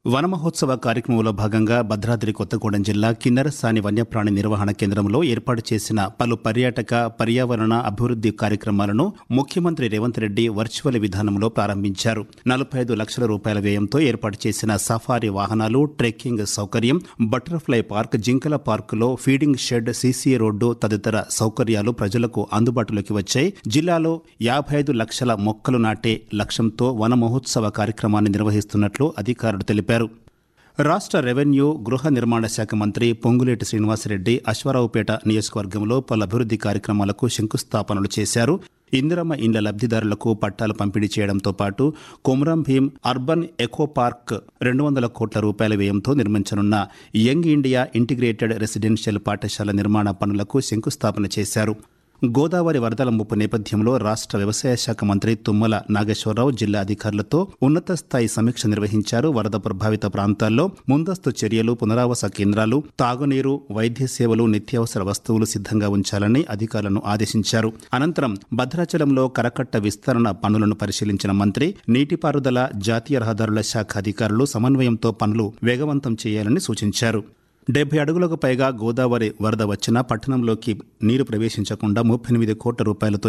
వన మహోత్సవ కార్యక్రమంలో భాగంగా భద్రాద్రి కొత్తగూడెం జిల్లా కిన్నెరసాని వన్యప్రాణి నిర్వహణ కేంద్రంలో ఏర్పాటు చేసిన పలు పర్యాటక పర్యావరణ అభివృద్ధి కార్యక్రమాలను ముఖ్యమంత్రి రేవంత్ రెడ్డి వర్చువల్ విధానంలో ప్రారంభించారు నలభై ఐదు లక్షల రూపాయల వ్యయంతో ఏర్పాటు చేసిన సఫారీ వాహనాలు ట్రెక్కింగ్ సౌకర్యం బటర్ఫ్లై పార్క్ జింకల పార్కులో ఫీడింగ్ షెడ్ సీసీ రోడ్డు తదితర సౌకర్యాలు ప్రజలకు అందుబాటులోకి వచ్చాయి జిల్లాలో యాభై ఐదు లక్షల మొక్కలు నాటే లక్ష్యంతో వన మహోత్సవ కార్యక్రమాన్ని నిర్వహిస్తున్నట్లు అధికారులు తెలిపారు రాష్ట్ర రెవెన్యూ గృహ నిర్మాణ శాఖ మంత్రి పొంగులేటి శ్రీనివాసరెడ్డి అశ్వారావుపేట నియోజకవర్గంలో పలు అభివృద్ధి కార్యక్రమాలకు శంకుస్థాపనలు చేశారు ఇందిరమ్మ ఇండ్ల లబ్ధిదారులకు పట్టాలు పంపిణీ చేయడంతో పాటు Komaram Bheem urban eco park రెండు వందల కోట్ల రూపాయల వ్యయంతో నిర్మించనున్న యంగ్ ఇండియా ఇంటిగ్రేటెడ్ రెసిడెన్షియల్ పాఠశాల నిర్మాణ పనులకు శంకుస్థాపన చేశారు గోదావరి వరదల ముప్పు నేపథ్యంలో రాష్ట్ర వ్యవసాయ శాఖ మంత్రి తుమ్మల నాగేశ్వరరావు జిల్లా అధికారులతో ఉన్నత స్థాయి సమీక్ష నిర్వహించారు వరద ప్రభావిత ప్రాంతాల్లో ముందస్తు చర్యలు పునరావాస కేంద్రాలు తాగునీరు వైద్య సేవలు నిత్యావసర వస్తువులు సిద్ధంగా ఉంచాలని అధికారులను ఆదేశించారు అనంతరం భద్రాచలంలో కరకట్ట విస్తరణ పనులను పరిశీలించిన మంత్రి నీటిపారుదల జాతీయ రహదారుల శాఖ అధికారులు సమన్వయంతో పనులు వేగవంతం చేయాలని సూచించారు డెబ్బై అడుగులకు పైగా గోదావరి వరద వచ్చినా పట్టణంలోకి నీరు ప్రవేశించకుండా ముప్పై ఎనిమిది కోట్ల రూపాయలతో